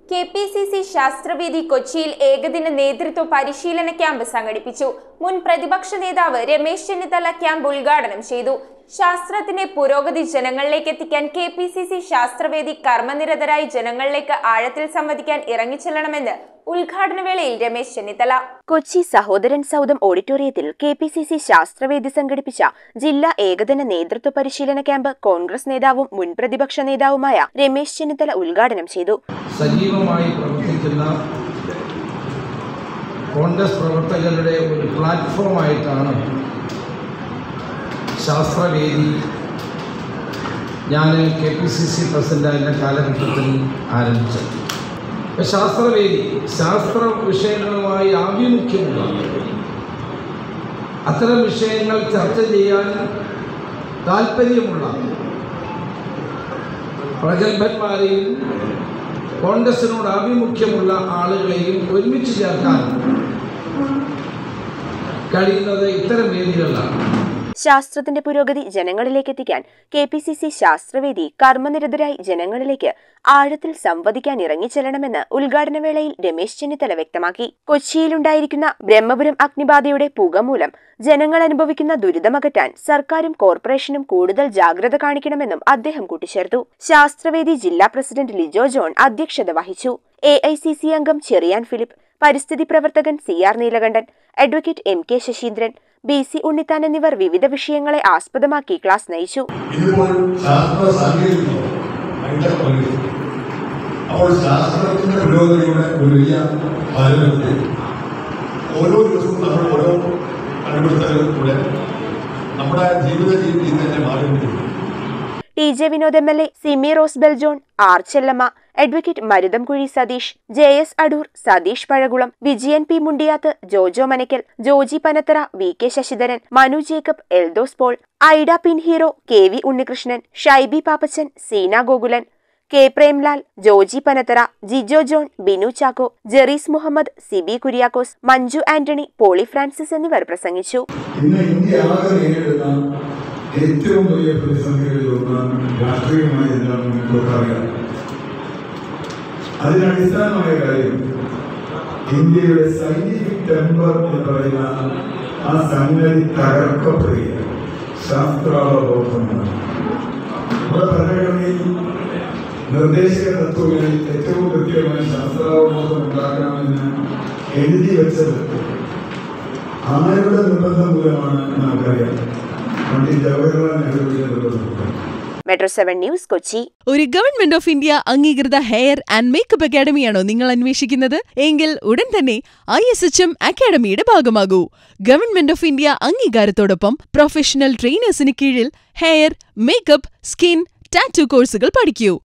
K P C C Sasthravedi കൊച്ചിയിൽ ഏകദിന നേതൃത്വ പരിശീലന ക്യാമ്പ് സംഘടിപ്പിച്ചു മുൻ പ്രതിപക്ഷ നേതാവ് രമേശ് ചെന്നിത്തല ക്യാമ്പ് ഉദ്ഘാടനം ചെയ്തു ശാസ്ത്രത്തിന്റെ പുരോഗതി ജനങ്ങളിലേക്ക് എത്തിക്കാൻ K P C C Sasthravedi കർമ്മനിരതരായി ജനങ്ങളിലേക്ക് ആഴത്തിൽ സംവദിക്കാൻ ഇറങ്ങിച്ചെല്ലണമെന്ന് ഉദ്ഘാടന വേളയിൽ രമേശ് ചെന്നിത്തല കൊച്ചി സഹോദരൻ സൗദം ഓഡിറ്റോറിയത്തിൽ K P C C Sasthravedi സംഘടിപ്പിച്ച ജില്ലാ ഏകദിന നേതൃത്വ പരിശീലന ക്യാമ്പ് കോൺഗ്രസ് നേതാവും മുൻ പ്രതിപക്ഷ നേതാവുമായ രമേശ് ചെന്നിത്തല ഉദ്ഘാടനം ചെയ്തു സജീവമായി പ്രവർത്തിക്കുന്ന കോൺഗ്രസ് പ്രവർത്തകരുടെ ഒരു പ്ലാറ്റ്ഫോമായിട്ടാണ് ശാസ്ത്രവേദി ഞാൻ കെ പി സി സി പ്രസിഡൻ്റായിരുന്ന കാലഘട്ടത്തിൽ ആരംഭിച്ചത് അപ്പോൾ ശാസ്ത്രവേദി ശാസ്ത്ര വിഷയങ്ങളുമായി ആഭിമുഖ്യമുള്ള അത്തരം വിഷയങ്ങൾ ചർച്ച ചെയ്യാൻ താല്പര്യമുള്ള പ്രഗത്ഭന്മാരെയും കോൺഗ്രസിനോട് ആഭിമുഖ്യമുള്ള ആളുകളെയും ഒരുമിച്ച് ചേർക്കാൻ കഴിയുന്നത് ഇത്തരം വേദികളിലാണ് ശാസ്ത്രത്തിന്റെ പുരോഗതി ജനങ്ങളിലേക്ക് എത്തിക്കാൻ K P C C Sasthravedi കർമ്മനിരതരായി ജനങ്ങളിലേക്ക് ആഴത്തിൽ സംവദിക്കാൻ ഇറങ്ങിച്ചെല്ലണമെന്ന് ഉദ്ഘാടന വേളയിൽ രമേശ് ചെന്നിത്തല വ്യക്തമാക്കി കൊച്ചിയിലുണ്ടായിരിക്കുന്ന ബ്രഹ്മപുരം അഗ്നിബാധയുടെ പുക മൂലം ജനങ്ങൾ അനുഭവിക്കുന്ന ദുരിതമകറ്റാൻ സർക്കാരും കോർപ്പറേഷനും കൂടുതൽ ജാഗ്രത കാണിക്കണമെന്നും അദ്ദേഹം കൂട്ടിച്ചേർത്തു ശാസ്ത്രവേദി ജില്ലാ പ്രസിഡന്റ് ലിജോ ജോൺ അധ്യക്ഷത വഹിച്ചു എ ഐ സി സി അംഗം ചെറിയാൻ ഫിലിപ്പ് പരിസ്ഥിതി പ്രവർത്തകൻ C R Neelakantan advocate M K Sasindran B C Unnithan എന്നിവർ വിവിധ വിഷയങ്ങളെ ആസ്പദമാക്കി ക്ലാസ് നയിച്ചു ഇതിപ്പോൾ ശാസ്ത്ര സാങ്കേതികമാണ് അതിന്റെ പുറകിൽ. അപ്പോൾ ശാസ്ത്രത്തിന്റെ പുരോഗതിയുടെ ഒരു വലിയ ഭാരതത്തിൽ ഓരോ ദിവസവും നമ്മൾ ഓരോ കണ്ടുപിടുത്തങ്ങളിലൂടെ നമ്മുടെ ജീവിത രീതി തന്നെ മാറിക്കൊണ്ടിരിക്കും T J Vinod M L A Simi Rose Beljohn R Chellamma advocate Maruthamkuzhi Satheesh J S Adoor Satheesh Pazhakulam Vijayan P Mundiyath Jojo Manakkal Joji Panathara V K Sasidharan Manu Jacob Eldhose Paul Aida Pinheiro K V Unnikrishnan Shaibi Pappachan Seena Gokulan K Premlal Joji Panathara Jijo John Binu Chacko Jerees Muhammad Sibi Kuriakose Manju Antony Poly Francis എന്നിവർ പ്രസംഗിച്ചു ഇന്ന് ഇന്ത്യ ആകെ നേരിടുന്ന ഏറ്റവും വലിയ പ്രതിസന്ധികളിൽ ഒന്ന് രാഷ്ട്രീയമായി എന്താണെന്ന് നിങ്ങൾക്ക് അറിയാം അതിനടിസ്ഥാനമായ കാര്യം ഇന്ത്യയുടെ സൈന്റിഫിക് ടെമ്പർ എന്ന് പറയുന്ന ആ സംഗതി തകർക്കപ്പെടുകയാണ് ശാസ്ത്രാവബോധമാണ് നമ്മുടെ ഭരണഘടനയിൽ നിർദ്ദേശക തത്വങ്ങളിൽ ഏറ്റവും കൃത്യമായി ശാസ്ത്രാവബോധം ഉണ്ടാക്കണമെന്ന് എഴുതി വെച്ചത് ആരുടെ നിർബന്ധം മൂലമാണ് നമുക്കറിയാം പണ്ഡിറ്റ് ജവഹർലാൽ നെഹ്റുവിന്റെ നിർബന്ധം മെട്രോ സെവൻ ന്യൂസ് കൊച്ചി ഒരു ഗവൺമെന്റ് ഓഫ് ഇന്ത്യ അംഗീകൃത ഹെയർ ആൻഡ് മേക്കപ്പ് അക്കാഡമിയാണോ നിങ്ങൾ അന്വേഷിക്കുന്നത് എങ്കിൽ ഉടൻ തന്നെ ഐ എസ് എച്ച് എം അക്കാഡമിയുടെ ഭാഗമാകൂ ഗവൺമെന്റ് ഓഫ് ഇന്ത്യ അംഗീകാരത്തോടൊപ്പം പ്രൊഫഷണൽ ട്രെയിനേഴ്സിന് കീഴിൽ ഹെയർ മേക്കപ്പ് സ്കിൻ ടാറ്റു കോഴ്സുകൾ പഠിക്കൂ